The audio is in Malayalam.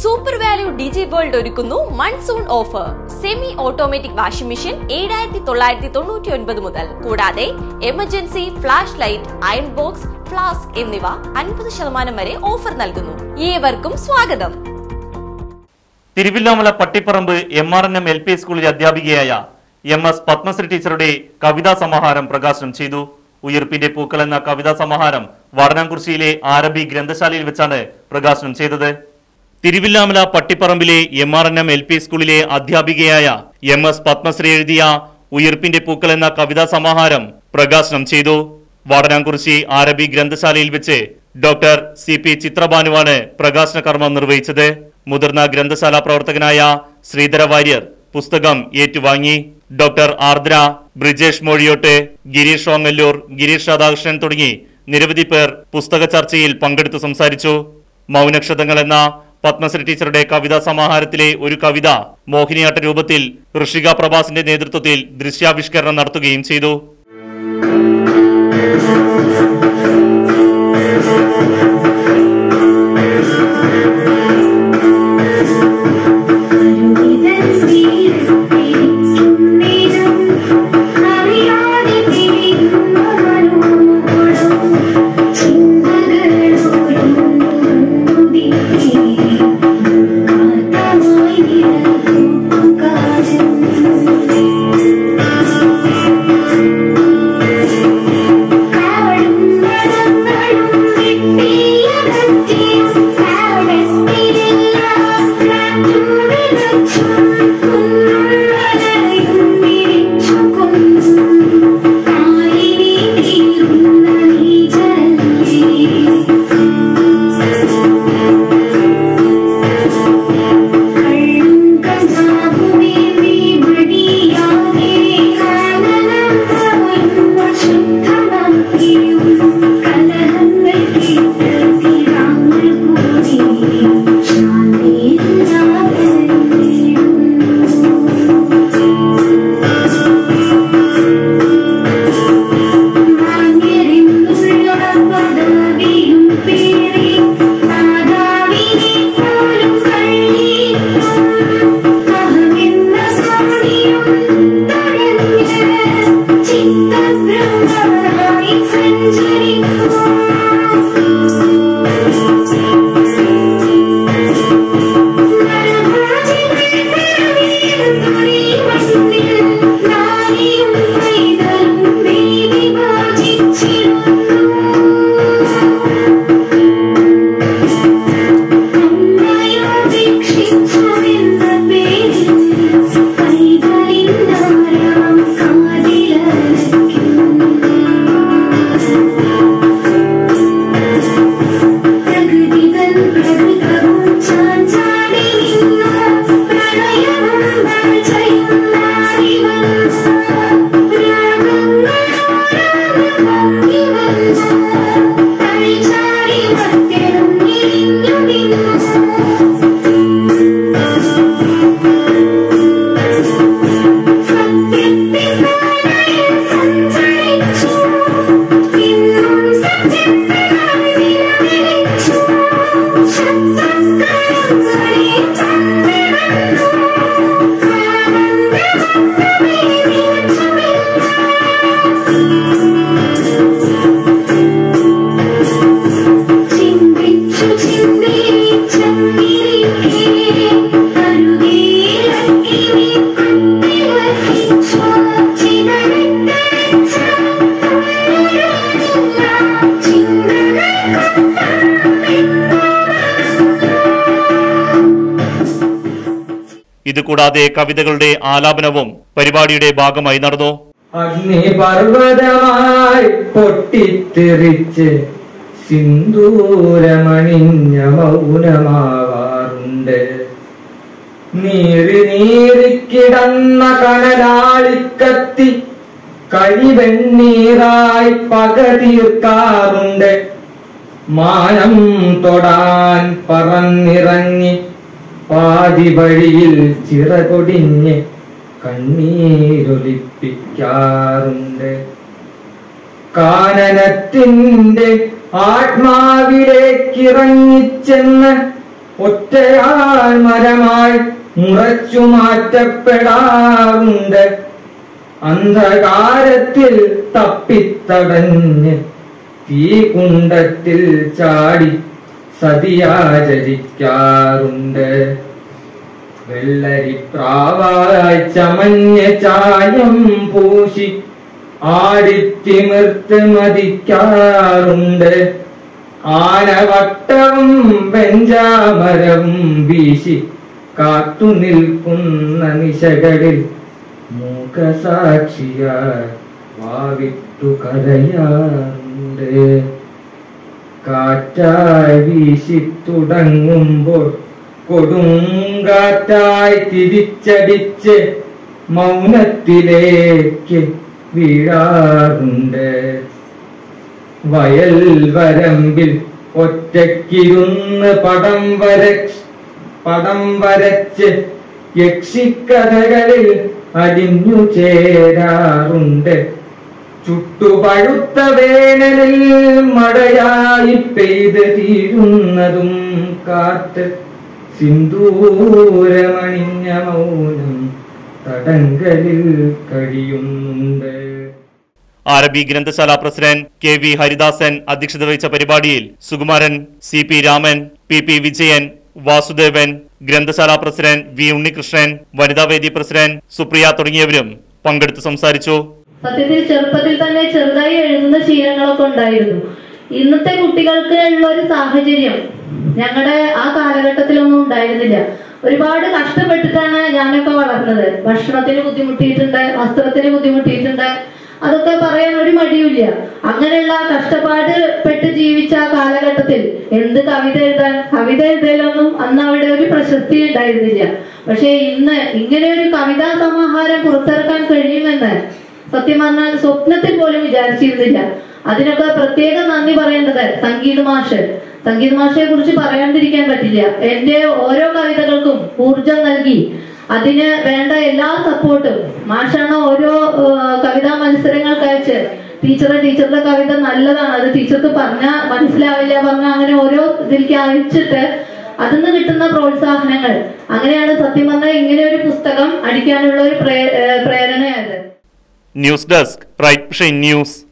സൂപ്പർ വാല്യൂ ഡിജി വേൾഡ് ഒരുക്കുന്നു monsoon offer semi automatic washing machine ഏഴായിരത്തി തൊള്ളായിരത്തി തൊണ്ണൂറ്റി ഒൻപത് മുതൽ കൂടാതെ emergency flash light iron box flask എന്നിവ അൻപത് ശതമാനം വരെ ഓഫർ നൽകുന്നു ഏവർക്കും സ്വാഗതം Thiruvilwamala Pattiparamba M R N M L P സ്കൂളിലെ അധ്യാപികയായ എം എസ് പത്മശ്രീ ടീച്ചറുടെ കവിതാ സമാഹാരം പ്രകാശനം ചെയ്തു ഉയർപ്പിന്റെ പൂക്കൾ എന്ന കവിതാ സമാഹാരം വാടനാംകുറിശ്ശിയിലെ ആരബി ഗ്രന്ഥശാലയിൽ വെച്ചാണ് പ്രകാശനം ചെയ്തത് തിരുവില്ലാമല പട്ടിപ്പറമ്പിലെ M R N M L P സ്കൂളിലെ അധ്യാപികയായ എം എസ് പത്മശ്രീ എഴുതിയ ഉയർപ്പിന്റെ പൂക്കൾ എന്ന കവിതാ സമാഹാരം പ്രകാശനം ചെയ്തു വാടനാംകുറിശ്ശി ആരബി ഗ്രന്ഥശാലയിൽ വെച്ച് ഡോക്ടർ സി പി ചിത്രഭാനുവാണ് പ്രകാശന കർമ്മം നിർവഹിച്ചത് മുതിർന്ന ഗ്രന്ഥശാല പ്രവർത്തകനായ ശ്രീധര വാര്യർ പുസ്തകം ഏറ്റുവാങ്ങി ഡോക്ടർ ആർദ്ര ബ്രിജേഷ് മോഴിയോട്ട് ഗിരീഷ് ഓങ്ങല്ലൂർ ഗിരീഷ് രാധാകൃഷ്ണൻ തുടങ്ങി നിരവധി പേർ പുസ്തക ചർച്ചയിൽ പങ്കെടുത്തു സംസാരിച്ചു മൗനക്ഷതങ്ങൾ എന്ന പത്മശ്രീ ടീച്ചറുടെ കവിതാ സമാഹാരത്തിലെ ഒരു കവിത മോഹിനിയാട്ട രൂപത്തിൽ ഋഷിക പ്രഭാസിന്റെ നേതൃത്വത്തിൽ ദൃശ്യാവിഷ്കരണം നടത്തുകയും ചെയ്തു കരുവിതൻ തീരത്തിരിക്കും നേരം അറിയാതെ തിരിയുന്നവനോടും ചിന്തകളോടും മുന്തിരി കാത്തമായി നിഴൽക്കൂട്ടുകാരൻ കാടും മരങ്ങളും വെട്ടിയകറ്റി പാടത്തിലെല്ലാം ഫ്ലാറ്റും വിതച്ചു കുന്നുള്ളവരെയും വിരിച്ചു കൊന്നു കാലിനി തീരുന്ന നീചലല്ലേ കള്ളും കഞ്ചാവുമേന്തി മടിയാതെ കാനനം കവരുന്ന ശുദ്ധമാക്കിയും കലഹങ്ങൾ കേട്ട് തിരാങ്ങൾ കൂടി ശാന്തിയില്ലാതെ മാന്യരെന്നുള്ള പദവിയും പേറി മാതാവിനെ പോലും കള്ളിയിട്ടും അഹമെന്ന സ്വാമിയും തടഞ്ഞ് ചിത്തഭ്രമമായി പ്രകൃതികൾ പ്രകൃതവും ചാഞ്ചാടി നിന്നു പ്രണയവും ചെയ്യുന്ന രാഗങ്ങളോടാടി മറ്റരും ഇരിഞ്ഞു നിന്നു ചിന്തിച്ചു ചിന്തിച്ചങ്ങിരിക്കേ കരുതീരക്കിനി കുത്തിവസിച്ചു ചിതറിത്തരിച്ച തുള്ളുരാനില്ല ചിന്തകൾ ഇതുകൂടാതെ കവിതകളുടെ ആലാപനവും പരിപാടിയുടെ ഭാഗമായി നടന്നു അഗ്നിപർവതമായി പൊട്ടിത്തെറിച്ച് സിന്ദൂരമണിഞ്ഞ മൗനമാവാറുണ്ട് നീറി നീറിക്കിടന്ന കനലാളിക്കത്തി കഴിവെണ്ണീറായി പക തീർക്കാറുണ്ട് മാനം തൊടാൻ പറന്നിറങ്ങി പാതി വഴിയിൽ ചിറകൊടിഞ്ഞ് കണ്ണീരൊലിപ്പിക്കാറുണ്ട് കാനനത്തിന്റെ ആത്മാവിലേക്കിറങ്ങിച്ചെന്ന് ഒറ്റയാൾ മരമായി മുറച്ചു മാറ്റപ്പെടാറുണ്ട് അന്ധകാരത്തിൽ തപ്പിത്തടഞ്ഞ് തീകുണ്ടത്തിൽ ചാടി സതിയാചരിക്കാറുണ്ട് വെള്ളരിപ്രാവായി ചമഞ്ഞ ചായം പൂശി ആടിത്തിമിർത്ത് മതിക്കാറുണ്ട് ആനവട്ടവും വെഞ്ചാമരവും വീശി കാത്തു നിൽക്കുന്ന നിശകളിൽ മൂകസാക്ഷിയായി വാവിട്ടു കരയാറുണ്ട് കാറ്റായി വീശി തുടങ്ങുമ്പോൾ കൊടുങ്കാറ്റായി തിരിച്ചടിച്ച് മൗനത്തിലേക്ക് വീഴാറുണ്ട് വയൽ വരമ്പിൽ ഒറ്റയ്ക്കിരുന്ന് പടം വര പടം വരച്ച് യക്ഷിക്കഥകളിൽ അലിഞ്ഞു ചേരാറുണ്ട് ചുട്ടുപഴുത്ത വേനലിൽ മഴയായി പെയ്ത് തീരുന്നതും കാറ്റ് സിന്ദൂരമണിഞ്ഞ മൗനം തടങ്കലിൽ കഴിയുന്നുണ്ട് അറബി ഗ്രന്ഥശാല പ്രസിഡന്റ് കെ വി ഹരിദാസൻ അധ്യക്ഷത വഹിച്ച പരിപാടിയിൽ Sukumaran C P Raman P P Vijayan Vasudevan ഗ്രന്ഥശാല പ്രസിഡന്റ് വി ഉണ്ണികൃഷ്ണൻ വനിതാവേദി പ്രസിഡന്റ് സുപ്രിയ തുടങ്ങിയവരും പങ്കെടുത്ത് സംസാരിച്ചു സത്യത്തിൽ ചെറുപ്പത്തിൽ തന്നെ ചെറുതായി എഴുതുന്ന ശീലങ്ങളൊക്കെ ഉണ്ടായിരുന്നു ഇന്നത്തെ കുട്ടികൾക്ക് ഉള്ള ഒരു സാഹചര്യം ഞങ്ങളുടെ ആ കാലഘട്ടത്തിലൊന്നും ഉണ്ടായിരുന്നില്ല ഒരുപാട് കഷ്ടപ്പെട്ടിട്ടാണ് ഞാനൊക്കെ വളർന്നത് ഭക്ഷണത്തിന് ബുദ്ധിമുട്ടിയിട്ടുണ്ട് വസ്ത്രത്തിന് ബുദ്ധിമുട്ടിയിട്ടുണ്ട് അതൊക്കെ പറയാൻ ഒരു മടിയുമില്ല അങ്ങനെയുള്ള കഷ്ടപ്പാട് പെട്ട് ജീവിച്ച ആ കാലഘട്ടത്തിൽ എന്ത് കവിത എഴുതാൻ കവിത എഴുതലൊന്നും അന്ന് അവിടെ ഒരു പ്രശസ്തി ഉണ്ടായിരുന്നില്ല പക്ഷേ ഇന്ന് ഇങ്ങനെ ഒരു കവിതാ സമാഹാരം പുറത്തിറക്കാൻ കഴിയുമെന്ന് സത്യം പറഞ്ഞാൽ സ്വപ്നത്തിൽ പോലും വിചാരിച്ചിരുന്നില്ല അതിനൊക്കെ പ്രത്യേക നന്ദി പറയേണ്ടത് സംഗീത മാഷ് സംഗീത മാഷയെ കുറിച്ച് പറയാണ്ടിരിക്കാൻ പറ്റില്ല എന്റെ ഓരോ കവിതകൾക്കും ഊർജം നൽകി അതിന് വേണ്ട എല്ലാ സപ്പോർട്ടും മാഷാണ് ഓരോ ഏഹ്, കവിതാ മത്സരങ്ങൾക്ക് അയച്ച് ടീച്ചറെ ടീച്ചറുടെ കവിത നല്ലതാണ് അത് ടീച്ചർക്ക് പറഞ്ഞാൽ മനസ്സിലാവില്ല പറഞ്ഞാൽ അങ്ങനെ ഓരോ ഇതിലേക്ക് അയച്ചിട്ട് അതിന്ന് കിട്ടുന്ന പ്രോത്സാഹനങ്ങൾ അങ്ങനെയാണ് സത്യം പറഞ്ഞാൽ ഇങ്ങനെ ഒരു പുസ്തകം അടിക്കാനുള്ള ഒരു പ്രേ- ഏഹ്, പ്രേരണയായത് ന്യൂസ് ഡെസ്ക് റൈറ്റ് ന്യൂസ്